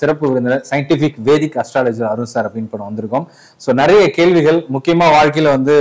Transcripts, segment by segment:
சிறப்பு விருந்தினர் scientific Vedic astrologer Arun sir அப்படின்னு பண்ண வந்திருக்கோம் ஸோ நிறைய கேள்விகள் முக்கியமா வாழ்க்கையில வந்து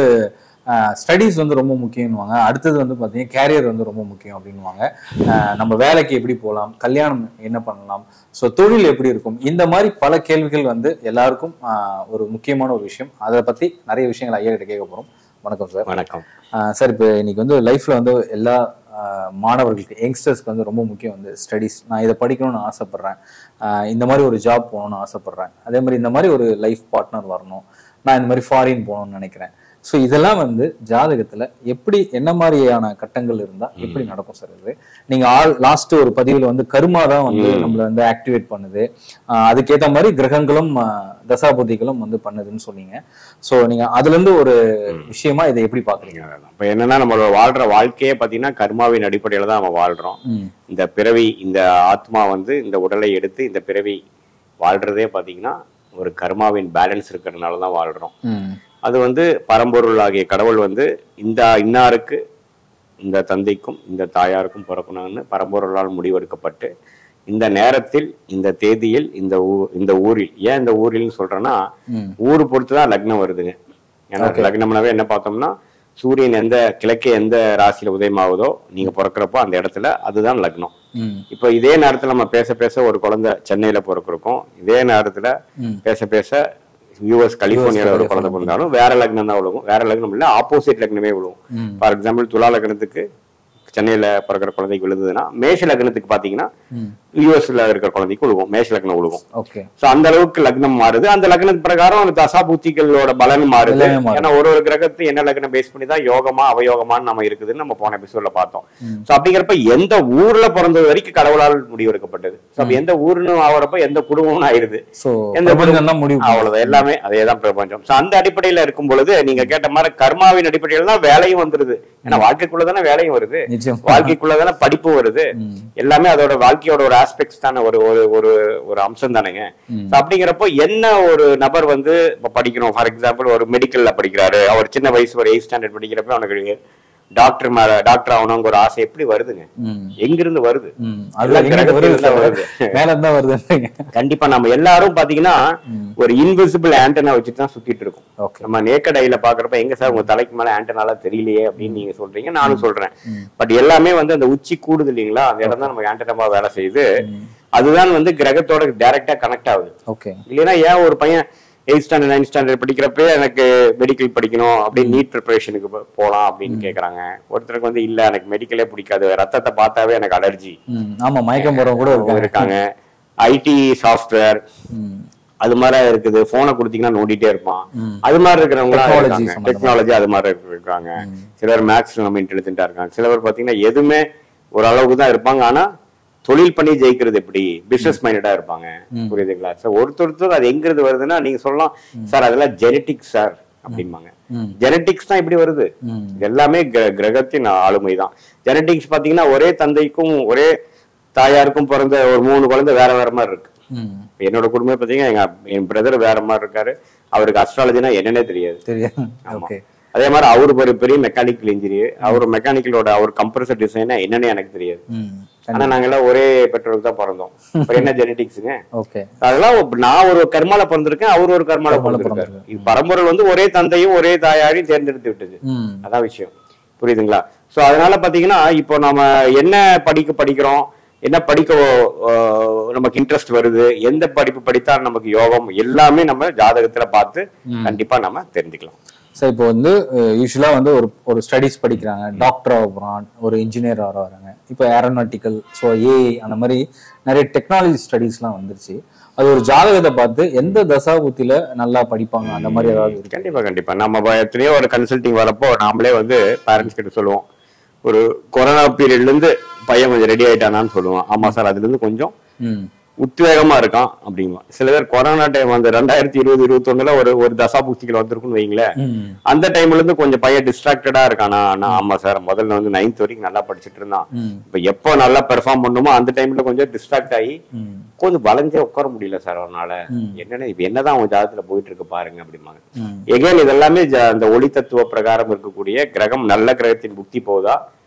ஸ்டடீஸ் வந்து ரொம்ப முக்கியம்னுவாங்க அடுத்தது வந்து பார்த்தீங்கன்னா கேரியர் வந்து ரொம்ப முக்கியம் அப்படின்னுவாங்க அஹ் நம்ம வேலைக்கு எப்படி போகலாம் கல்யாணம் என்ன பண்ணலாம் ஸோ தொழில் எப்படி இருக்கும் இந்த மாதிரி பல கேள்விகள் வந்து எல்லாருக்கும் அஹ், ஒரு முக்கியமான ஒரு விஷயம் அதை பத்தி நிறைய விஷயங்கள் ஐயா கிட்ட கேட்க போறோம் வணக்கம் சார் வணக்கம் சார் இப்போ இன்னைக்கு வந்து லைஃப்ல வந்து எல்லா ஆஹ், மாணவர்களுக்கு யங்ஸ்டர்ஸ்க்கு வந்து ரொம்ப முக்கியம் வந்து ஸ்டடீஸ் நான் இதை படிக்கணும்னு ஆசைப்படுறேன் ஆஹ், இந்த மாதிரி ஒரு ஜாப் போகணும்னு ஆசைப்படுறேன் அதே மாதிரி இந்த மாதிரி ஒரு லைஃப் பார்ட்னர் வரணும் நான் இந்த மாதிரி ஃபாரின் போகணும்னு நினைக்கிறேன் ஸோ இதெல்லாம் வந்து ஜாதகத்துல எப்படி என்ன மாதிரியான கட்டங்கள் இருந்தா எப்படி நடக்கும் சார் இது நீங்க ஆல் லாஸ்ட் ஒரு பதிவில் வந்து கருமா தான் வந்து நம்மள வந்து ஆக்டிவேட் பண்ணுது ஆஹ், அதுக்கேத்த மாதிரி கிரகங்களும் ஆஹ், தசாபுதிகளும் வந்து பண்ணுதுன்னு சொன்னீங்க ஸோ நீங்க அதுல இருந்து ஒரு விஷயமா இதை எப்படி பாக்குறீங்க இப்போ என்னன்னா நம்மளோட வாழ்ற வாழ்க்கையே பார்த்தீங்கன்னா கர்மாவின் அடிப்படையில தான் நம்ம வாழ்றோம் ம் இந்த பிறவி இந்த ஆத்மா வந்து இந்த உடலை எடுத்து இந்த பிறவி வாழ்றதே பார்த்தீங்கன்னா ஒரு கர்மாவின் பேலன்ஸ் இருக்கிறதுனால தான் வாழ்றோம் ம் அது வந்து பரம்பொருள் ஆகிய கடவுள் வந்து இந்த இன்னாருக்கு இந்த தந்தைக்கும் இந்த தாயாருக்கும் பிறக்கணும்னு பரம்பொருளால் முடிவெடுக்கப்பட்டு இந்த நேரத்தில் இந்த தேதியில் இந்த ஊ இந்த ஊரில் ஏன் இந்த ஊரில்னு சொல்றேன்னா ம். ஊர் பொறுத்து தான் லக்னம் வருதுங்க ஏன்னா லக்னம்னாவே என்ன பார்த்தோம்னா சூரியன் எந்த கிழக்கே எந்த ராசியில உதயமாகுதோ நீங்க பிறக்கிறப்போ அந்த இடத்துல அதுதான் லக்னம் ம் இப்போ இதே நேரத்துல நம்ம பேச பேச ஒரு குழந்தை சென்னையில பிறக்கிறோம் இதே நேரத்துல ம். பேச பேச யூஎஸ் கலிபோர்னியால ஒரு குழந்தை பிறந்தாலும் வேற லக்னம் தான் விழுகும் வேற லக்னம் இல்ல ஆப்போசிட் லக்னமே விழுவும் ம். ஃபார் எக்ஸாம்பிள் துலா லக்னத்துக்கு சென்னையில பிறக்கிற குழந்தைக்கு விழுந்ததுன்னா மேஷ லக்னத்துக்கு பாத்தீங்கன்னா ம் யூஎஸ்ல இருக்கிற குழந்தைக்கு விழுகும் மேஷ லக்னம் விழுகும் ஓகே சோ அந்த அளவுக்கு லக்னம் மாறுது அந்த லக்னத்து பிரகாரம் அந்த தசாபூச்சிகளோட பலன் மாறுது எல்லாமே மாறுது. ஏன்னா ஒரு ஒரு கிரகத்தை என்ன லக்னம் பேஸ் பண்ணி தான் யோகமா அவயோகமான்னு நம்ம இருக்குதுன்னு நம்ம போன எபிசோட்ல பார்த்தோம் ம். சோ அப்படிங்கிறப்ப எந்த ஊர்ல பிறந்தது வரைக்கும் கடவுளால் முடிவெடுக்கப்பட்டது சோ அப்ப எந்த ஊர்னு ஆகுறப்ப எந்த குடும்பம்னு ஆயிருது ஸோ எந்த பிரபஞ்சம் தான் முடிவு பண்ணும். அவ்வளவுதான் எல்லாமே அதேதான் பிரபஞ்சம் சோ அந்த அடிப்படையில இருக்கும் பொழுது நீங்க கேட்ட மாதிரி கர்மாவின் அடிப்படையில தான் வேலையும் வந்துருது ஏன்னா வாழ்க்கைக்குள்ள தானே வேலையும் வருது நிச்சயம் வாழ்க்கைக்குள்ள தானே படிப்பு வருது ம். எல்லாமே அதோட வாழ்க்கையோட ஒரு ஆஸ்பெக்ட்ஸ் தானே ஒரு ஒரு ஒரு ஒரு அம்சம் தானேங்க ம். So அப்படிங்கிறப்போ என்ன ஒரு நபர் வந்து இப்ப படிக்கணும் ஃபார் எக்ஸாம்பிள் ஒரு மெடிக்கல்ல படிக்கிறாரு அவர் சின்ன வயசு ஒரு எயிட் ஸ்டாண்டர்ட் படிக்கிறப்ப அவனுக்கு டாக்டர் மேல டாக்டர் ஆகணுங்கிற ஒரு ஆசை எப்படி வருதுங்க ம் எங்கிருந்து வருது ம் அதுல எங்க கிரகத்துல வருது தான் வருது. மேல இருந்தா வருதுன்றீங்க கண்டிப்பா நம்ம எல்லாரும் பாத்தீங்கன்னா ம். ஒரு இன்விசிபிள் ஆண்டனா வச்சுட்டு தான் சுத்திட்டு இருக்கோம் ஓகே நம்ம நேக்கட் ஐல பாக்குறப்ப எங்க சார் உங்க தலைக்கு மேல ஆண்டனாலாம் தெரியலையே அப்படின்னு நீங்க சொல்றீங்க நானும் சொல்றேன் ம். பட் எல்லாமே வந்து அந்த உச்சி கூடுது இல்லைங்களா அந்த இடம் தான் நமக்கு ஆண்டனமா வேலை செய்யுது ம். அதுதான் வந்து கிரகத்தோட டைரக்டா கனெக்ட் ஆகுது ஓகே இல்லைன்னா ஏன் ஒரு பையன் எயிட் ஸ்டாண்டர்ட் நைன்த் ஸ்டாண்டர்ட் படிக்கிறப்பே எனக்கு மெடிக்கல் படிக்கணும் அப்படின்னு நீட் ப்ரிப்பரேஷனுக்கு போலாம் அப்படின்னு கேக்குறாங்க ஒருத்தருக்கு வந்து இல்ல எனக்கு மெடிக்கலே பிடிக்காது ரத்தத்தை பார்த்தாவே எனக்கு அலர்ஜி ம் ஆமா மயக்கம் போறவங்க கூட இருக்காங்க இருக்காங்க ஐடி சாஃப்ட்வேர் ம் அது மாதிரி இருக்குது போனை கொடுத்தீங்கன்னா நோண்டிட்டே இருப்பான் ம். அது மாதிரி இருக்கிறவங்க Technology இருக்காங்க சம்பந்தமா. டெக்னாலஜி அது மாதிரி இருக்காங்க சிலர் மேக்ஸ் நம்ம இன்டெலிஜென்ட்டா இருக்காங்க சிலவர் பாத்தீங்கன்னா எதுவுமே ஒரு அளவுக்கு தான் இருப்பாங்க ஆனா தொழில் பண்ணி ஜெயிக்கிறது எப்படி பிசினஸ் மைண்டடா இருப்பாங்க ம். புரியுதுங்களா சார் ஒருத்தர் அது எங்கிருந்து வருதுன்னா நீங்க சொல்லலாம் சார் அதெல்லாம் ஜெனட்டிக்ஸ் சார் அப்படிம்பாங்க ம் ஜெனட்டிக்ஸ் தான் இப்படி வருது ம் இது எல்லாமே கிர- கிரகத்தின் ஆளுமை தான் ஜெனட்டிக்ஸ் பாத்தீங்கன்னா ஒரே தந்தைக்கும் ஒரே தாயாருக்கும் பிறந்த ஒரு மூணு குழந்தை வேற வேற மாதிரி இருக்கு ம் இப்ப என்னோட குடும்பம் பாத்தீங்கன்னா எங்க என் பிரதர் வேற மாதிரி இருக்காரு அவருக்கு அஸ்ட்ராலஜினா என்னன்னே தெரியாது தெரியும் ஆமா. ஓகே அதே மாதிரி அவரு ஒரு பெரிய மெக்கானிக்கல் இன்ஜினியர் அவர் மெக்கானிக்கலோட அவர் கம்ப்ரஸர் டிசைனா என்னன்னு எனக்கு தெரியாது ம் ஆனா நாங்க எல்லாம் ஒரே பெற்றோருக்கு தான் பிறந்தோம் அப்புறம் என்ன ஜெனட்டிக்ஸுங்க ஓகே அதெல்லாம் ஒப்- நான் ஒரு கர்மால பிறந்திருக்கேன் அவர் ஒரு கர்மால கர்மால பிறந்திருக்காரு பிறந்திருக்காரு. இது பரம்பரை வந்து ஒரே தந்தையும் ஒரே தாயாரையும் தேர்ந்தெடுத்து விட்டது ம் அதான் விஷயம் புரியுதுங்களா சோ அதனால பாத்தீங்கன்னா இப்போ நம்ம என்ன படிக்க படிக்கிறோம் என்ன படிக்க ஆஹ், நமக்கு இன்ட்ரெஸ்ட் வருது எந்த படிப்பு படித்தா நமக்கு யோகம் எல்லாமே நம்ம ஜாதகத்துல பார்த்து கண்டிப்பா நம்ம தெரிஞ்சுக்கலாம் ஸோ இப்போ வந்து யூஸ்வலா வந்து ஒரு ஒரு ஸ்டடீஸ் படிக்கிறாங்க டாக்டர் ஆக போறான் ஒரு இன்ஜினியர் ஆக வராங்க இப்போ ஏரோநாட்டிக்கல் ஸோ ஏஐ அந்த மாதிரி நிறைய டெக்னாலஜி ஸ்டடீஸ்லாம் வந்துருச்சு அது ஒரு ஜாதகத்தை பார்த்து எந்த தசாபுத்தியில நல்லா படிப்பாங்க அந்த மாதிரி ஏதாவது இருக்கு கண்டிப்பா கண்டிப்பா நம்ம ப- எத்தனையோ ஒரு கன்சல்டிங் வரப்போ நாமளே வந்து பேரண்ட்ஸ் கிட்ட சொல்லுவோம் ஒரு கொரோனா பீரியட்ல இருந்து பையன் கொஞ்சம் ரெடி ஆயிட்டானான்னு சொல்லுவோம் ஆமா சார் அதுல இருந்து கொஞ்சம் ம் உத்வேகமா இருக்கான் அப்படிங்குவான் சில பேர் கொரோனா டைம் வந்து ரெண்டாயிரத்தி இருபது இருபத்தொன்னுல ஒரு ஒரு தசாபுக்திகள் வந்திருக்குன்னு வைங்களேன் ம் அந்த டைம்ல இருந்து கொஞ்சம் பையன் டிஸ்ட்ராக்டடா இருக்கானா நான் ஆமா சார் முதல்ல வந்து நைன்த் வரைக்கும் நல்லா படிச்சிட்டு இருந்தான் ம் இப்ப எப்போ நல்லா பெர்ஃபார்ம் பண்ணுமோ அந்த டைம்ல கொஞ்சம் டிஸ்ட்ராக்ட் ஆகி ம் கொஞ்சம் வளைஞ்சே உட்கார முடியல சார் அவனால ம். என்னன்னா இப்ப என்னதான் அவங்க ஜாதகத்துல போயிட்டு இருக்கு பாருங்க அப்படிம்பாங்க ம் எகைன் இதெல்லாமே ஜ- அந்த ஒளி தத்துவ பிரகாரம் இருக்கக்கூடிய கிரகம் நல்ல கிரகத்தின் புக்தி போதா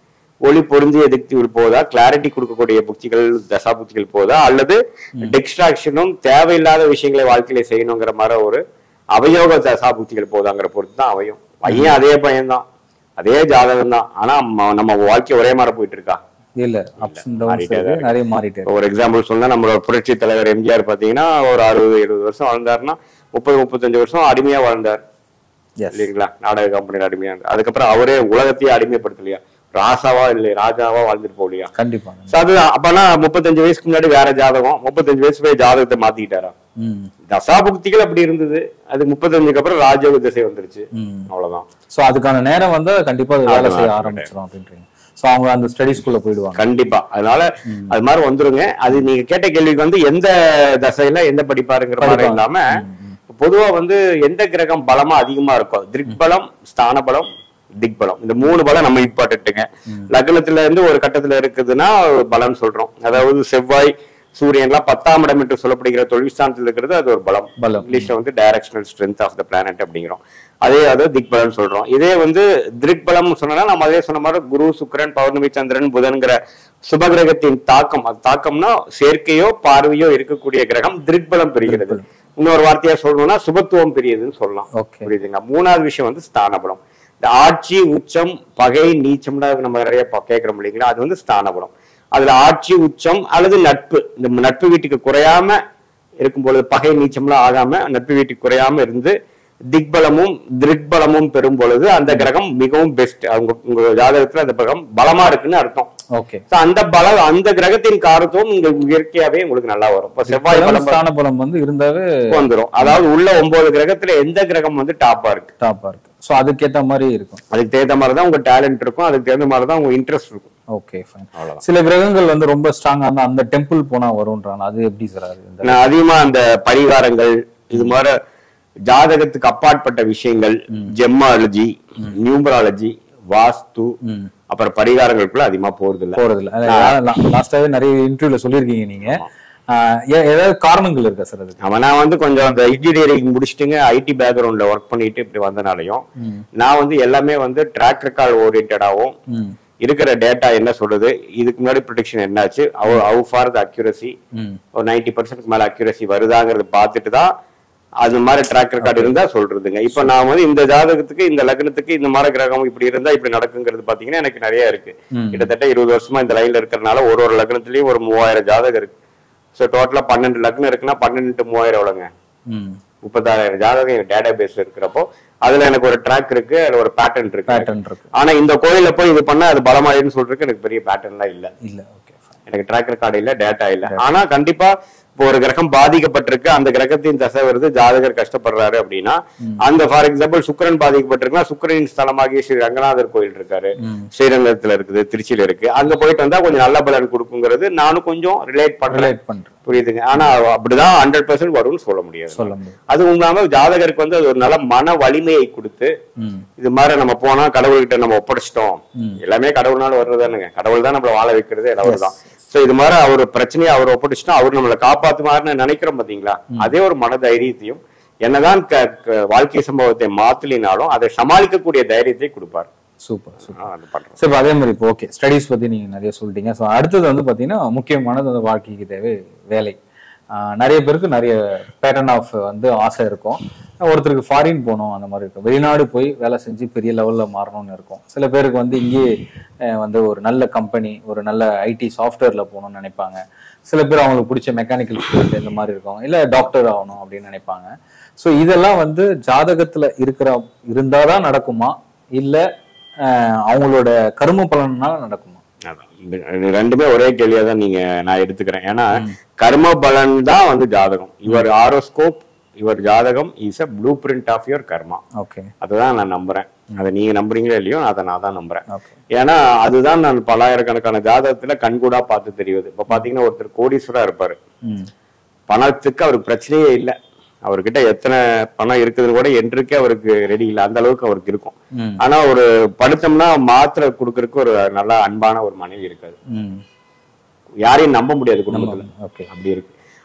ஒளி பொருந்திய திக்திகள் போதா கிளாரிட்டி கொடுக்கக்கூடிய புக்திகள் தசா புக்திகள் போதா அல்லது டிஸ்ட்ராக்ஷனும் தேவையில்லாத விஷயங்களை வாழ்க்கையில செய்யணுங்கிற மாதிரி ஒரு அவயோக தசா புக்திகள் போதாங்கிற பொறுத்து தான் அவயம் பையன் அதே பையன்தான் அதே ஜாதகம் தான் ஆனா ம- நம்ம வாழ்க்கை ஒரே மாதிரி போயிட்டு இருக்கா இல்ல அப்ஸ் அண்ட் டவுன்ஸ் மாறிட்டே தான் இருக்கு நிறைய மாறிட்டே இருக்கு ஒரு எக்ஸாம்பிள் சொன்னா நம்மளோட புரட்சி தலைவர் எம்ஜிஆர் பாத்தீங்கன்னா ஒரு அறுபது எழுபது வருஷம் வாழ்ந்தாருன்னா முப்பது முப்பத்தஞ்சு வருஷம் அடிமையா வாழ்ந்தார் எஸ் இல்லைங்களா நாடக கம்பெனியில் அடிமையா இருந்தார். அதுக்கப்புறம் அவரே உலகத்தையே அடிமைப்படுத்தலையா ராசாவா இல்லை ராஜாவா வாழ்ந்துட்டு போகலையா கண்டிப்பாங்க So அதுதான் அப்பனா முப்பத்தஞ்சு வயசுக்கு முன்னாடி வேற ஜாதகம் முப்பத்தஞ்சு வயசு போய் ஜாதகத்தை மாத்திக்கிட்டாரா ம் தசாபுக்திகள் அப்படி இருந்தது அது முப்பத்தஞ்சுக்கு அப்புறம் ராஜயோக திசை வந்துருச்சு ம் அவ்வளவுதான் சோ அதுக்கான நேரம் வந்து கண்டிப்பா அது வேலை அதுதான் செய்ய அது ஆரம்பிச்சிடும் அப்படின்றீங்க சோ அவங்க அந்த ஸ்டடிஸ்குள்ள போயிடுவாங்க கண்டிப்பா அதனால அது மாதிரி வந்துருங்க அது நீங்க கேட்ட கேள்விக்கு வந்து எந்த தசையில எந்த படிப்பாருங்கிற மாதிரி படிப்பாங்க. இல்லாம பொதுவா வந்து எந்த கிரகம் பலமா அதிகமா இருக்கும் திக்பலம் ஸ்தான பலம் திக்பலம் இந்த மூணு பலம் நம்ம இம்பார்ட்டன்ட்டுங்க லக்னத்துல இருந்து ஒரு கட்டத்துல இருக்குதுன்னா ஒரு பலம் சொல்றோம் அதாவது செவ்வாய் சூரியன்லாம் பத்தாம் இடம் என்று சொல்லப்படுகிற தொழில் ஸ்தானத்தில் இருக்கிறது அது ஒரு பலம் பலம். இங்கிலீஷ்ல வந்து directional strength of the planet அப்படிங்கிறோம் அதே அது திக்பலம் சொல்றோம் இதே வந்து திக்பலம் சொன்னா நம்ம அதே சொன்ன மாதிரி குரு சுக்கிரன் பௌர்ணமி சந்திரன் புதன்கிற சுபகிரகத்தின் தாக்கம் அது தாக்கம்னா சேர்க்கையோ பார்வையோ இருக்கக்கூடிய கிரகம் திக்பலம் பெறுகிறது இன்னொரு வார்த்தையா சொல்லணும்னா சுபத்துவம் பெரியதுன்னு சொல்லலாம் ஓகே புரியுதுங்களா மூணாவது விஷயம் வந்து ஸ்தானபலம் இந்த ஆட்சி உச்சம் பகை நீச்சம்னா நம்ம நிறைய ப- கேட்கிறோம் இல்லைங்களா அது வந்து ஸ்தானபலம் அதுல ஆட்சி உச்சம் அல்லது நட்பு இந்த நட்பு வீட்டுக்கு குறையாம இருக்கும் பொழுது பகை நீச்சம்லாம் ஆகாம நட்பு வீட்டுக்கு குறையாம இருந்து திக்பலமும் திருக்பலமும் பெறும் பொழுது அந்த கிரகம் மிகவும் பெஸ்ட் அவங்க உங்க ஜாதகத்துல அந்த கிரகம் பலமா இருக்குன்னு அர்த்தம் ஓகே So அந்த பல அந்த கிரகத்தின் காரத்துவம் உங்களுக்கு இயற்கையாவே உங்களுக்கு நல்லா வரும் இப்ப செவ்வாய் பலம் ஸ்தான பலம் வந்து இருந்தாவே வந்துரும் அதாவது உள்ள ஒன்பது கிரகத்துல எந்த கிரகம் வந்து டாப்பா இருக்கு டாப்பா இருக்கு சோ அதுக்கேத்த மாதிரி இருக்கும் அதுக்கு தகுந்த மாதிரி தான் உங்க டேலண்ட் இருக்கும் அதுக்கு தகுந்த மாதிரி தான் உங்க இன்ட்ரெஸ்ட் இருக்கும் ஓகே ஃபைன் அவ்வளவுதான் சில கிரகங்கள் வந்து ரொம்ப ஸ்ட்ராங்கா இருந்தா அந்த டெம்பிள் போனா வரும்ன்றாங்க அது எப்படி சார் அது இந்த நான் அதிகமா அந்த பரிகாரங்கள் இது மாதிரி ஜாதகத்துக்கு அப்பாற்பட்ட விஷயங்கள் ஜெம்மாலஜி நியூமராலஜி வாஸ்து ம். அப்புறம் பரிகாரங்களுக்குள்ள அதிகமா போறது இல்ல போறது இல்ல லாஸ்டாவே நிறைய இன்டர்வியூல சொல்லியிருக்கீங்க நீங்க ஆஹ் ஏ- ஏதாவது காரணங்கள் இருக்கா சார் அதுக்கு அவன் நான் வந்து கொஞ்சம் அந்த இன்ஜினியரிங் முடிச்சுட்டுங்க ஐடி பேக்ரவுண்ட்ல ஒர்க் பண்ணிட்டு இப்படி வந்தனாலையும் ம். நான் வந்து எல்லாமே வந்து ட்ராக் ரெக்கார்ட் ஓரியன்டாவும் ம் இருக்கிற டேட்டா என்ன சொல்லுது இதுக்கு முன்னாடி ப்ரொடிக்ஷன் என்னாச்சு how how far the accuracy hmm ஒரு நைன்டி பர்சன்ட் மேல அக்யூரசி வருதாங்கிறத பார்த்துட்டு தான் அது மாதிரி ட்ராக் ரெக்கார்டு இருந்தா சொல்றதுங்க இப்போ நான் வந்து இந்த ஜாதகத்துக்கு இந்த லக்னத்துக்கு இந்த மாதிரி கிரகம் இப்படி இருந்தா இப்படி நடக்குங்கிறது பாத்தீங்கன்னா எனக்கு நிறைய இருக்கு ம். கிட்டத்தட்ட இருபது வருஷமா இந்த லைன்ல இருக்கிறனால ஒரு ஒரு லக்னத்துலயும் ஒரு மூவாயிரம் ஜாதகம் இருக்கு ஸோ டோட்டலா பன்னெண்டு லக்னம் இருக்குன்னா பன்னெண்டு to மூவாயிரம் எவ்வளோங்க ம் முப்பத்தாறாயிரம் ஜாதகம் என் டேட்டா பேஸ்ல இருக்கிறப்போ அதுல எனக்கு ஒரு ட்ராக் இருக்கு அதுல ஒரு பேட்டர்ன் இருக்கு பேட்டர்ன் இருக்கு ஆனா இந்த கோயில்ல போய் இது பண்ணா அது பலமாயிடுன்னு சொல்றதுக்கு எனக்கு பெரிய பேட்டர்ன்லாம் இல்ல இல்ல ஓகே எனக்கு ட்ராக் ரெக்கார்டு இல்ல டேட்டா இல்ல ஆனா கண்டிப்பா இப்போ ஒரு கிரகம் பாதிக்கப்பட்டிருக்கு அந்த கிரகத்தின் தசை வருது ஜாதகர் கஷ்டப்படுறாரு அப்படின்னா அந்த ஃபார் எக்ஸாம்பிள் சுக்கிரன் பாதிக்கப்பட்டிருக்குன்னா சுக்கிரனின் ஸ்தலமாகிய ஸ்ரீ ரங்கநாதர் கோயில் இருக்காரு ம். ஸ்ரீரங்கத்துல இருக்குது திருச்சியில இருக்கு அங்க போயிட்டு வந்தா கொஞ்சம் நல்ல பலன் கொடுக்குங்கிறது நானும் கொஞ்சம் ரிலேட் பண்றேன் ரிலேட் பண்றேன் புரியுதுங்க ஆனா அப்படிதான் ஹண்ட்ரட் பர்சன்ட் வரும்னு சொல்ல முடியாது சொல்ல முடியும் அது இல்லாம ஜாதகருக்கு வந்து அது ஒரு நல்ல மன வலிமையை கொடுத்து ம் இது மாதிரி நம்ம போனா கடவுள்கிட்ட நம்ம ஒப்படைச்சிட்டோம் ம். எல்லாமே கடவுள்னால வர்றதுதானுங்க கடவுள் தான் நம்மள வாழ வைக்கிறது அவர் தான் சோ இது மாதிரி அவர் பிரச்சனையை அவர் ஒப்படைச்சிட்டோம் அவர் நம்மளை காப்பாத்துமாருன்னு நினைக்கிறோம் பாத்தீங்களா அதே ஒரு மன தைரியத்தையும் என்னதான் க- க- வாழ்க்கை சம்பவத்தை மாத்தலினாலும் அதை சமாளிக்கக்கூடிய தைரியத்தை கொடுப்பார் சூப்பர் சூப்பர் ஆ, அது பண்றோம் சரி இப்ப அதே மாதிரி இப்போ ஓகே ஸ்டடீஸ் பத்தி நீங்க நிறைய சொல்லிட்டீங்க ஸோ அடுத்தது வந்து பாத்தீங்கன்னா முக்கியமானது வந்து வாழ்க்கைக்கு தேவை வேலை ஆஹ் நிறைய பேருக்கு நிறைய பேட்டர்ன் ஆஃப் வந்து ஆசை இருக்கும் ஒருத்தருக்கு ஃபாரின் போகணும் அந்த மாதிரி இருக்கும் வெளிநாடு போய் வேலை செஞ்சு பெரிய லெவல்ல மாறணும்னு இருக்கும் சில பேருக்கு வந்து இங்கேயே அஹ் வந்து ஒரு நல்ல கம்பெனி ஒரு நல்ல ஐடி சாஃப்ட்வேர்ல போகணும்னு நினைப்பாங்க சில பேர் அவங்களுக்கு பிடிச்ச மெக்கானிக்கல் ஃபீல்டு இந்த மாதிரி இருக்கும் இல்ல டாக்டர் ஆகணும் அப்படின்னு நினைப்பாங்க ஸோ இதெல்லாம் வந்து ஜாதகத்துல இருக்கிற இருந்தாதான் நடக்குமா இல்ல அஹ் அவங்களோட கரும பலனால நடக்குமா அதான். இது இது ரெண்டுமே ஒரே கேள்வியா தான் நீங்க நான் எடுத்துக்கிறேன் ஏன்னா கர்ம பலன் தான் வந்து ஜாதகம் யுவர் ஆரோஸ்கோப் யுவர் ஜாதகம் is a blueprint of your karma okay அதுதான் நான் நம்புறேன் அதை நீங்க நம்புறீங்களோ இல்லையோ அதை நான் தான் நம்புறேன் ஓகே ஏன்னா அதுதான் நான் பல்லாயிரக்கணக்கான ஜாதகத்துல கண்கூடா பார்த்து தெரியுது இப்ப பாத்தீங்கன்னா ஒருத்தர் கோடீஸ்வரா இருப்பாரு ம் பணத்துக்கு அவருக்கு பிரச்சனையே இல்லை அவர்கிட்ட எத்தனை பணம் இருக்குதுன்னு கூட என்றுக்கே அவருக்கு ரெடி இல்லை அந்த அளவுக்கு அவருக்கு இருக்கும் ம் ஆனா ஒரு படுத்தோம்னா மாத்திரை கொடுக்கறதுக்கு ஒரு நல்ல அன்பான ஒரு மனைவி இருக்காது ம் யாரையும் நம்ப முடியாது குடும்பத்துல ஓகே அப்படி இருக்கு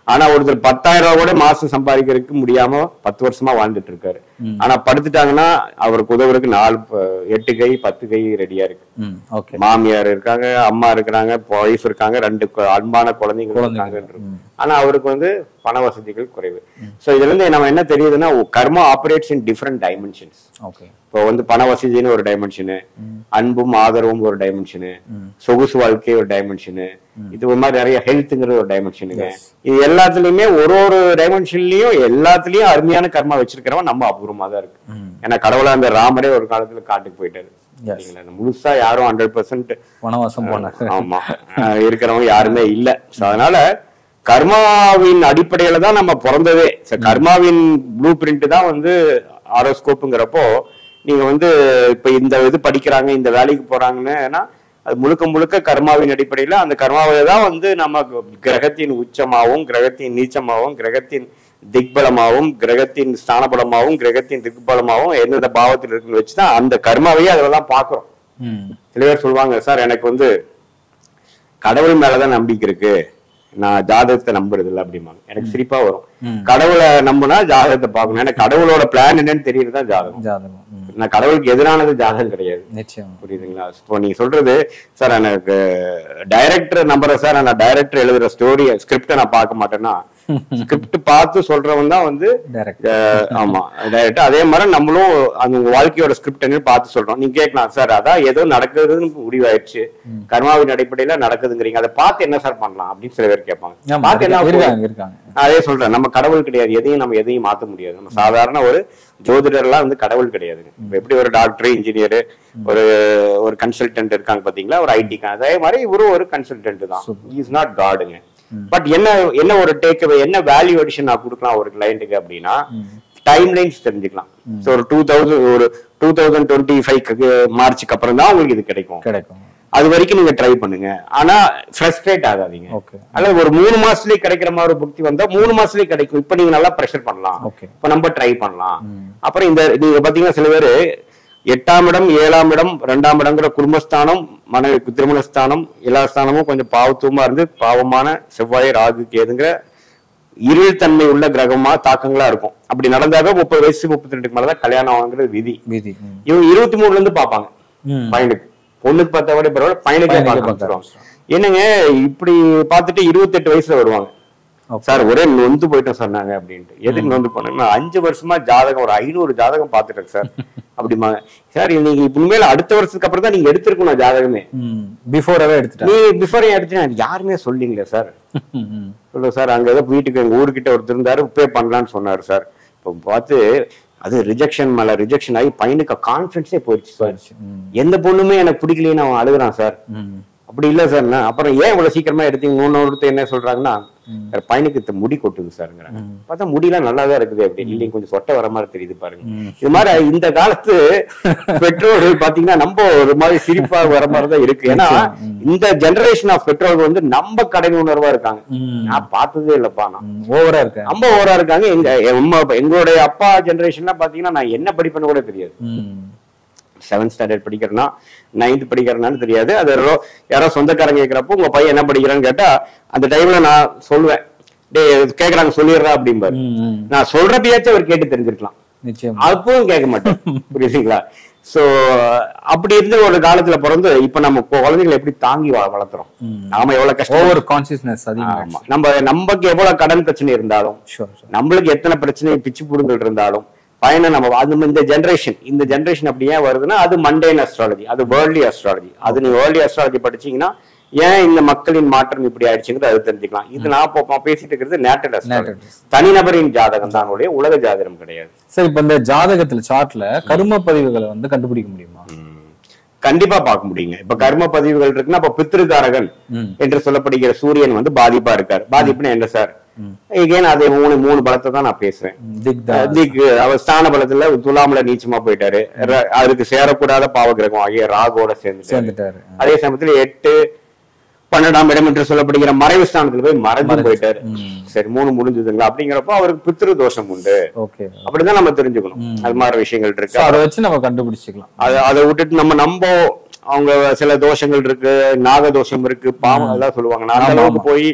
ஆனா ஒருத்தர் பத்தாயிரம் ரூபாய் கூட மாசம் சம்பாதிக்கிறதுக்கு முடியாம பத்து வருஷமா வாழ்ந்துட்டு இருக்காரு ஆனா படுத்துட்டாங்கன்னா அவருக்கு உதவுறதுக்கு நாலு ப- எட்டு கை பத்து கை ரெடியா இருக்கு ம் ஓகே மாமியார் இருக்காங்க அம்மா இருக்கிறாங்க ஒய்ஃப் இருக்காங்க ரெண்டு கு- அன்பான குழந்தைங்க இருக்காங்க ஆனா அவருக்கு வந்து பண வசதிகள் குறைவு சோ இதுல இருந்து நம்ம என்ன தெரியுதுன்னா karma operates in different dimensions okay இப்போ வந்து பண வசதின்னு ஒரு டைமென்ஷனு அன்பும் ஆதரவும் ஒரு டைமென்ஷனு சொகுசு வாழ்க்கை ஒரு டைமென்ஷனு இது ஒரு மாதிரி நிறைய ஹெல்த்ங்கிறது ஒரு டைமென்ஷனுங்க இது எல்லாத்துலயுமே ஒரு ஒரு டைமென்ஷன்லயும் எல்லாத்துலயும் அருமையான கர்மா வச்சிருக்கிறவன் நம்ம அபூர்வமா தான் இருக்கு ஏன்னா கடவுளா அந்த ராமரே ஒரு காலத்துல காட்டுக்கு போயிட்டாரு சரிங்களா? இந்த முழுசா யாரும் ஹண்ட்ரட் பர்சன்ட் வனவாசம் போனார் ஆமா அஹ் இருக்கிறவங்க யாருமே இல்ல So, அதனால கர்மாவின் அடிப்படையில தான் நம்ம பிறந்ததே So, கர்மாவின் ப்ளூ பிரிண்ட் தான் வந்து ஆரோஸ்கோப்புங்கிறப்போ நீங்க வந்து இப்ப இந்த இது படிக்கிறாங்க இந்த வேலைக்கு போறாங்கன்னா அது முழுக்க முழுக்க கர்மாவின் அடிப்படையில அந்த கர்மாவை தான் வந்து நம்ம கிரகத்தின் உச்சமாகவும் கிரகத்தின் நீச்சமாகவும் கிரகத்தின் திக்பலமாகவும் கிரகத்தின் ஸ்தானபலமாகவும் கிரகத்தின் திக்பலமாகவும் எந்தெந்த பாவத்தில் இருக்குன்னு வச்சுதான் அந்த கர்மாவையே அதில் தான் பாக்குறோம் ம் சில பேர் சொல்லுவாங்க சார் எனக்கு வந்து கடவுள் மேலதான் நம்பிக்கை இருக்கு நான் ஜாதகத்தை நம்புறது இல்லை அப்படிம்பாங்க எனக்கு சிரிப்பா வரும் கடவுளை நம்புனா ஜாதகத்தை பார்க்கணும் ஏன்னா கடவுளோட பிளான் என்னன்னு தெரியறது தான் ஜாதகம் ஜாதகம் ம் நான் கடவுளுக்கு எதிரானது ஜாதகம் கிடையாது நிச்சயம் புரியுதுங்களா இப்போ நீங்க சொல்றது சார் எனக்கு டைரக்டர் நம்புறேன் சார் நான் டைரக்டர் எழுதுற ஸ்டோரி ஸ்கிரிப்டை நான் பார்க்க மாட்டேன்னா ஸ்கிரிப்ட் பார்த்து சொல்றவன் தான் வந்து டைரக்ட் அஹ் ஆமா டைரக்டா அதே மாதிரி நம்மளும் அந்த உங்க வாழ்க்கையோட ஸ்கிரிப்ட் பார்த்து சொல்றோம் நீங்க கேட்கலாம் சார் அதான் ஏதோ நடக்குதுன்னு முடிவாயிடுச்சு கர்மாவின் அடிப்படையில நடக்குதுங்கிறீங்க அதை பார்த்து என்ன சார் பண்ணலாம் அப்படின்னு சில பேர் கேட்பாங்க ஆமா பார்த்து என்ன இருக்காங்க போகுது? இருக்காங்க நான் அதே சொல்றேன் நம்ம கடவுள் கிடையாது எதையும் நம்ம எதையும் மாத்த முடியாது நம்ம சாதாரண ஒரு ஜோதிடர்லாம் வந்து கடவுள் கிடையாதுங்க இப்ப எப்படி ஒரு டாக்டர் இன்ஜினியர் ஒரு ஒரு கன்சல்டன்ட் இருக்காங்க பாத்தீங்களா ஒரு ஐடி அதே மாதிரி இவரும் ஒரு கன்சல்டன்ட் தான் இஸ் நாட் காடுங்க பட் என்ன என்ன ஒரு டேக் என்ன வேல்யூ அடிஷன் நான் கொடுக்கலாம் ஒரு கிளைண்ட்டுக்கு அப்படின்னா டைம் லைன்ஸ் தெரிஞ்சுக்கலாம் ஸோ ஒரு டூ தௌசண்ட் ஒரு டூ தௌசண்ட் டுவெண்ட்டி ஃபைவ் மார்ச்சுக்கு அப்புறம் தான் உங்களுக்கு இது கிடைக்கும் கிடைக்கும் அது வரைக்கும் நீங்க ட்ரை பண்ணுங்க ஆனா ஃப்ரஸ்ட்ரேட் ஆகாதீங்க ஓகே அல்லது ஒரு மூணு மாசத்துலயே கிடைக்கிற மாதிரி ஒரு புக்தி வந்தா மூணு மாசத்துலயே கிடைக்கும் இப்ப நீங்க நல்லா ப்ரெஷர் பண்ணலாம் ஓகே இப்ப நம்ம ட்ரை பண்ணலாம் அப்புறம் இந்த நீங்க பாத்தீங்கன்னா சில பேரு எட்டாம் இடம் ஏழாம் இடம் ரெண்டாம் இடங்கிற குடும்பஸ்தானம் மனைவி திருமணஸ்தானம் எல்லா ஸ்தானமும் கொஞ்சம் பாவத்துவமா இருந்து பாவமான செவ்வாய் ராகு கேதுங்கிற இருள்தன்மை உள்ள கிரகமா தாக்கங்களா இருக்கும் அப்படி நடந்தாவே முப்பது வயசு முப்பத்தி ரெண்டுக்கு மேலதான் கல்யாணம் ஆகுங்கிறது விதி விதி ம். இவங்க இருபத்தி மூணுல இருந்து பாப்பாங்க ம் பையனுக்கு பொண்ணுக்கு பார்த்தா கூட பரவாயில்ல பையனுக்கே பையனுக்கே பார்க்க பார்க்க ஆரம்பிச்சிருவாங்க. என்னங்க இப்படி பார்த்துட்டு இருபத்தெட்டு வயசுல வருவாங்க ஓகே சார் ஒரே நொந்து போயிட்டோம் சொன்னாங்க அப்படின்ட்டு எதுக்கு நொந்து போனேன் நான் அஞ்சு வருஷமா ஜாதகம் ஒரு ஐநூறு ஜாதகம் பார்த்துட்டேன் சார் அப்படிம்பாங்க சார் நீங்க உண்மையில அடுத்த வருஷத்துக்கு அப்புறம் தான் நீங்க எடுத்திருக்கணும் ஜாதகமே ம் பிஃபோராகவே எடுத்துட்டேன் நீ பிஃபோர் எடுத்து யாருமே சொல்லிங்களே சார் ம் சொல்ல சார் அங்க ஏதோ வீட்டுக்கு எங்க ஊருக்கிட்ட ஒருத்தர் இருந்தாரு பே பண்ணலான்னு சொன்னாரு சார் இப்போ பார்த்து அது ரிஜெக்ஷன் மேல ரிஜெக்ஷன் ஆகி பையனுக்கு கான்ஃபிடன்ஸே போயிடுச்சு சார் போயிடுச்சு ம் எந்த பொண்ணுமே எனக்கு பிடிக்கலைன்னு அவன் அழுகுறான் சார் ம் அப்படி இல்ல சார் நான் அப்புறம் ஏன் இவ்வளவு சீக்கிரமா எடுத்தீங்க இன்னொருத்தர் என்ன சொல்றாங்கன்னா "சார், பையனுக்கு இந்த முடி கொட்டுது சார்ங்கிறாங்க பார்த்தா முடியெல்லாம் நல்லா தான் இருக்குது அப்படி இல்லைங்க கொஞ்சம் சொட்டை வர மாதிரி தெரியுது பாருங்க இது மாதிரி இந்த காலத்து பெற்றோர்கள் பாத்தீங்கன்னா நம்ம ஒரு மாதிரி சிரிப்பா வர மாதிரி தான் இருக்கு ஏன்னா இந்த ஜெனரேஷன் ஆஃப் பெற்றோர்கள் வந்து நம்ம கடமை உணர்வா இருக்காங்க ம் நான் பார்த்ததே இல்லப்பா நான் ஓவரா இருக்கேன் ரொம்ப ஓவரா இருக்காங்க எங்க எம்ம- எங்களுடைய அப்பா ஜெனரேஷன்லாம் பாத்தீங்கன்னா நான் என்ன படிப்பேன்னு கூட தெரியாது ம் செவன்த் ஸ்டாண்டர்ட் படிக்கிறேன்னா நைன்த் படிக்கிறேனான்னு தெரியாது அது ரோ- யாரோ சொந்தக்காரங்க கேட்கிறப்போ உங்க பையன் என்ன படிக்கிறான்னு கேட்டா அந்த டைம்ல நான் சொல்லுவேன் டேய் கேக்குறாங்க சொல்லிடுறா அப்படிம்பாரு ம் ம் நான் சொல்றப்பயாச்சும் அவர் கேட்டு தெரிஞ்சிருக்கலாம் நிச்சயம் அப்பவும் கேட்க மாட்டேன் புரியுதுங்களா சோ அப்படி இருந்த ஒரு காலத்துல பிறந்து இப்ப நம்ம கொ- குழந்தைகளை எப்படி தாங்கி வ- வளர்த்துறோம் ம். நாம எவ்வளவு கஷ்டம் ஓவர் கான்சியஸ்னஸ் அதிகமாக ஆமா நம்ம நமக்கு எவ்வளவு கடன் பிரச்சனை இருந்தாலும் ஷூர் ஷூர் நம்மளுக்கு எத்தனை பிரச்சனை பிச்சு புடுங்கல் இருந்தாலும் பயனை நம்ம அது இந்த ஜெனரேஷன் இந்த ஜெனரேஷன் அப்படி ஏன் வருதுன்னா அது மண்டேன் அஸ்ட்ராலஜி அது வேர்ல்டி அஸ்ட்ராலஜி அது நீங்க வேர்ல்டி அஸ்ட்ராலஜி படிச்சீங்கன்னா ஏன் இந்த மக்களின் மாற்றம் இப்படி ஆயிடுச்சுங்கிறது அது தெரிஞ்சுக்கலாம் இது நான் இப்போ பேசிட்டு இருக்கிறது நேட்டல் அஸ்ட்ராலஜி Natal. தனிநபரின் ஜாதகம் தான் உடைய உலக ஜாதகம் கிடையாது சரி இப்ப இந்த ஜாதகத்துல சார்ட்ல கர்ம பதிவுகளை வந்து கண்டுபிடிக்க முடியுமா கண்டிப்பா பார்க்க முடியுங்க இப்ப கர்ம பதிவுகள் இருக்குன்னா அப்ப பித்திருக்காரகன் ம் என்று சொல்லப்படுகிற சூரியன் வந்து பாதிப்பா இருக்காரு பாதிப்புன்னு என்ன சார் again அதே மூணு மூணு பலத்தை தான் நான் பேசுறேன் திக்தா திக்கு அவர் ஸ்தான பலத்துல துலாமல நீச்சமா போயிட்டாரு ர- அதுக்கு சேரக்கூடாத பாவ கிரகம் ஆகிய ராகோட சேர்ந்து சேர்ந்துட்டாரு அதே சமயத்துல எட்டு பன்னெண்டாம் இடம் என்று சொல்லப்படுகிற மறைவு ஸ்தானத்துல போய் மறைஞ்சு போயிட்டாரு சரி மூணு முடிஞ்சதுங்களா அப்படிங்கிறப்போ அவருக்கு பித்ரு தோஷம் உண்டு ஓகே அப்படிதான் நம்ம தெரிஞ்சுக்கணும் அது மாதிரி விஷயங்கள் சோ இருக்கு அதை வச்சு நம்ம கண்டுபிடிச்சிக்கலாம் அதை அதை விட்டுட்டு நம்ம நம்ப அவங்க சில தோஷங்கள் இருக்கு நாக தோஷம் இருக்கு பாவம் அதெல்லாம் சொல்லுவாங்க நான் அந்த ஆமா, அளவுக்கு போய்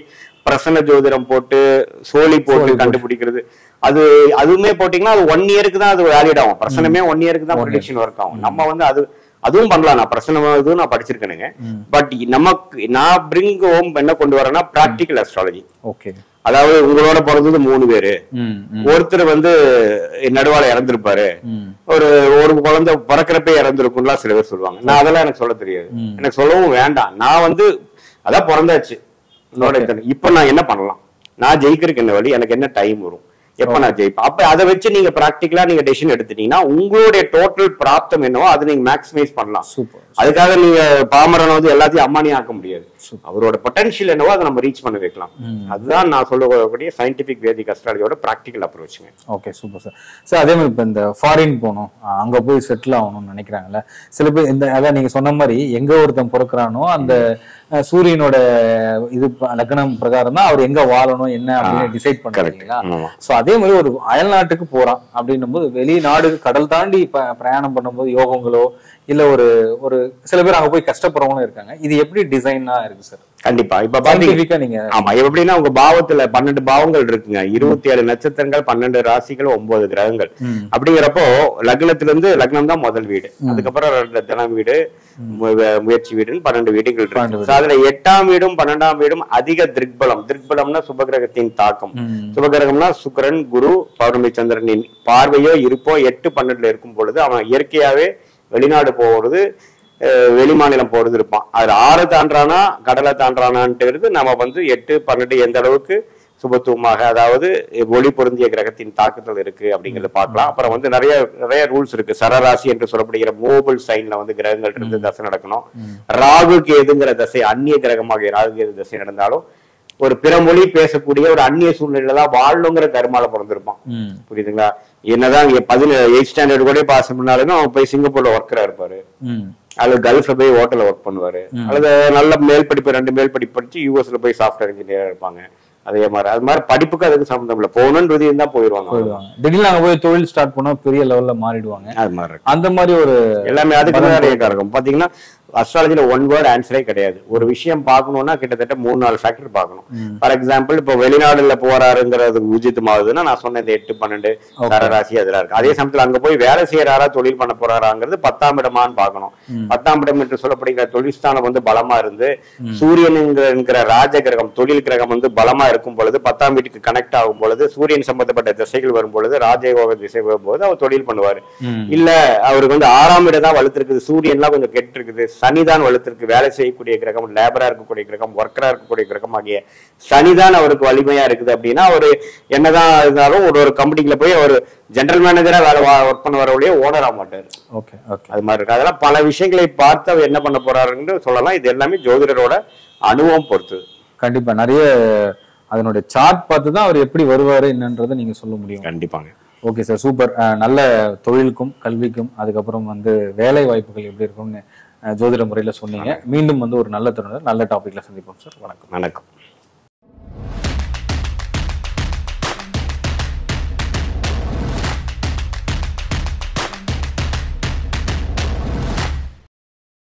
பிரசன்ன ஜோதிடம் போட்டு சோழி போட்டு கண்டுபிடிக்கிறது அது அதுவுமே போட்டீங்கன்னா அது ஒன் இயருக்கு தான் அது வேலிட் ஆகும் பிரசனமே ஒன் இயருக்கு தான் ப்ரொடிக்ஷன் ஒர்க் ஆகும் நம்ம வந்து அது அதுவும் பண்ணலாம் நான் பிரசனம் இதுவும் நான் படிச்சிருக்கேனுங்க பட் நமக்கு நான் பிரிங் ஹோம் என்ன கொண்டு வரேன்னா பிராக்டிக்கல் அஸ்ட்ராலஜி ஓகே அதாவது உங்களோட பிறந்தது மூணு பேரு ம் ம் ஒருத்தர் வந்து நடுவால இறந்திருப்பாரு ம் ஒரு ஒரு குழந்தை பிறக்கிறப்பே இறந்துருக்கும்லாம் சில பேர் சொல்லுவாங்க நான் அதெல்லாம் எனக்கு சொல்ல தெரியாது ம். எனக்கு சொல்லவும் வேண்டாம் நான் வந்து அதான் பிறந்தாச்சு என்னோட இத்தனை- இப்ப நான் என்ன பண்ணலாம் நான் ஜெயிக்கிறதுக்கு என்ன வழி எனக்கு என்ன டைம் வரும் எப்ப நான் ஜெயிப்பேன் அப்ப அதை வச்சு நீங்க பிராக்டிக்கலா நீங்க டெசிஷன் எடுத்துட்டீங்கன்னா உங்களுடைய டோட்டல் பிராப்தம் என்னவோ அதை நீங்க மேக்ஸிமைஸ் பண்ணலாம் சூப்பர் அதுக்காக நீங்க பாமரன் வந்து எல்லாத்தையும் அம்மானியும் ஆக்க முடியாது அவரோட பொட்டன்ஷியல் என்னவோ அதை நம்ம ரீச் பண்ண வைக்கலாம் அதுதான் நான் சொல்லக்கூடிய சயின்டிபிக் வேதிக் அஸ்ட்ராலஜியோட பிராக்டிக்கல் அப்ரோச்சுங்க ஓகே சூப்பர் சார் சார் அதே மாதிரி இப்போ இந்த ஃபாரின் போகணும் அஹ் அங்க போய் செட்டில் ஆகணும்னு நினைக்கிறாங்கல்ல சில பேர் இந்த அதான் நீங்க சொன்ன மாதிரி எங்க ஒருத்தன் பிறக்கிறானோ அந்த அஹ், சூரியனோட இது ப- லக்னம் பிரகாரம் தான் அவர் எங்க வாழணும் என்ன அப்படின்னு டிசைட் பண்ணுறீங்களா ஆமா. சோ அதே மாதிரி ஒரு அயல்நாட்டுக்கு போறான் அப்படின்னும் போது வெளிநாடு கடல் தாண்டி ப- பிரயாணம் பண்ணும்போது யோகங்களோ இல்ல ஒரு ஒரு சில பேர் அங்க போய் கஷ்டப்படுறவங்களும் இருக்காங்க இது எப்படி டிசைனா இருக்கு சார் கண்டிப்பா இப்ப பாத்தீங்க சயின்டிபிக்கா நீங்க ஆமா எப்படின்னா உங்க பாவத்துல பன்னெண்டு பாவங்கள் இருக்குங்க இருபத்தி ஏழு நட்சத்திரங்கள் பன்னெண்டு ராசிகள் ஒன்பது கிரகங்கள் ம். அப்படிங்கிறப்போ லக்னத்துல இருந்து லக்னம் தான் முதல் வீடு அதுக்கப்புறம் ரெண்டு தனம் வீடு மு- வே- முயற்சி வீடுன்னு பன்னெண்டு வீடுகள் பன்னெண்டு இருக்கு So, அதுல எட்டாம் வீடும் பன்னெண்டாம் வீடும் அதிக திக்பலம் திக்பலம்னா சுபகிரகத்தின் தாக்கம் ம். சுபகிரகம்னா சுக்கிரன் குரு பௌர்ணமி சந்திரனின் பார்வையோ இருப்போ எட்டு பன்னெண்டுல இருக்கும் பொழுது அவன் இயற்கையாவே வெளிநாடு போறது அஹ், வெளி மாநிலம் போறது இருப்பான் அது ஆறு தாண்டானா கடலை தாண்டானான்ட்டு நம்ம வந்து எட்டு பன்னெண்டு எந்த அளவுக்கு சுபத்துவமாக அதாவது ஒளி பொருந்திய கிரகத்தின் தாக்குதல் இருக்கு அப்படிங்கறத பார்க்கலாம் அப்புறம் வந்து நிறைய நிறைய ரூல்ஸ் இருக்கு சரராசி என்று சொல்லப்படுகிற மூவபிள் சைன்ல வந்து கிரகங்கள் இருந்து தசை நடக்கணும் ராகு கேதுங்கிற தசை அந்நிய கிரகமாக ராகு கேது தசை நடந்தாலும் ஒரு பிற மொழி பேசக்கூடிய ஒரு அந்நிய சூழ்நிலையில தான் வாழணுங்கிற கருமால பிறந்திருப்பான் ம் புரியுதுங்களா என்னதான் இங்க பதினேழு எயிட் ஸ்டாண்டர்ட் கூட பாஸ் பண்ணாலுமே அவன் போய் சிங்கப்பூர்ல ஒர்க்கரா இருப்பாரு ம் அல்லது கல்ஃப்ல போய் ஹோட்டல்ல ஒர்க் பண்ணுவாரு அல்லது நல்ல மேல் படிப்பு ரெண்டு மேல் படிப்பு படிச்சு யூஎஸ்ல போய் சாஃப்ட்வேர் இன்ஜினியரா இருப்பாங்க அதே மாதிரி அது மாதிரி படிப்புக்கு அதுக்கு சம்மந்தம் இல்லை போகணுன்றது இருந்தா போயிடுவாங்க போயிடுவாங்க திடீர்னு அங்க போய் தொழில் ஸ்டார்ட் பண்ணா பெரிய லெவல்ல மாறிடுவாங்க அது மாதிரி இருக்கு. அந்த மாதிரி ஒரு எல்லாமே அதுக்கு தான் நிறைய காரகம் பாத்தீங்கன்னா அஸ்ட்ராலஜில ஒன் வேர்ட் ஆன்சரே கிடையாது ஒரு விஷயம் பார்க்கணும்னா கிட்டத்தட்ட மூணு நாலு ஃபேக்டர் பார்க்கணும் ஃபார் எக்ஸாம்பிள் இப்போ வெளிநாடுல போறாருங்கிறது உஜித்தமாகுதுன்னா நான் சொன்ன இந்த எட்டு பன்னெண்டு சரராசி அதெல்லாம் இருக்கு அதே சமயத்துல அங்க போய் வேலை செய்யறாரா தொழில் பண்ண போறாராங்கிறது பத்தாம் இடமான்னு பார்க்கணும் பத்தாம் இடம் என்று சொல்லப்படுகிற தொழில்ஸ்தானம் வந்து பலமா இருந்து சூரியன் என்கிற ராஜ கிரகம் தொழில் கிரகம் வந்து பலமா இருக்கும் பொழுது பத்தாம் வீட்டுக்கு கனெக்ட் ஆகும் பொழுது சூரியன் சம்பந்தப்பட்ட திசைகள் வரும் பொழுது ராஜயோக திசை வரும்போது அவர் தொழில் பண்ணுவாரு ம். இல்ல அவருக்கு வந்து ஆறாம் இடம் தான் வலுத்திருக்குது சூரியன்லாம் கொஞ்சம் கெட்டு இருக்குது சனிதான் வலுத்திருக்கு வேலை செய்யக்கூடிய கிரகம் லேபரா இருக்கக்கூடிய கிரகம் ஒர்க்கரா இருக்கக்கூடிய கிரகம் ஆகிய சனிதான் அவருக்கு வலிமையா இருக்குது அப்படின்னா அவரு என்னதான் இருந்தாலும் ஒரு ஒரு கம்பெனிக்குள்ள போய் அவர் ஜெனரல் மேனேஜரா வேலை ஒர்க் பண்ண வரவழையே ஓனர் ஆக மாட்டாரு ஓகே ஓகே அது மாதிரி இருக்கு அதெல்லாம் பல விஷயங்களை பார்த்து அவர் என்ன பண்ண போறாருன்னு சொல்லலாம் இது எல்லாமே ஜோதிடரோட அனுபவம் பொறுத்தது கண்டிப்பா நிறைய அதனுடைய சார்ட் பார்த்து தான் அவர் எப்படி வருவாரு என்னன்றதை நீங்க சொல்ல முடியும் கண்டிப்பாங்க ஓகே சார் சூப்பர் நல்ல தொழிலுக்கும் கல்விக்கும் அதுக்கப்புறம் வந்து வேலை வாய்ப்புகள் எப்படி இருக்கும்னு அஹ், ஜோதிட முறையில சொன்னீங்க மீண்டும் வந்து ஒரு நல்ல தருணம் நல்ல டாபிக்ல சந்திப்போம் சார் வணக்கம் வணக்கம்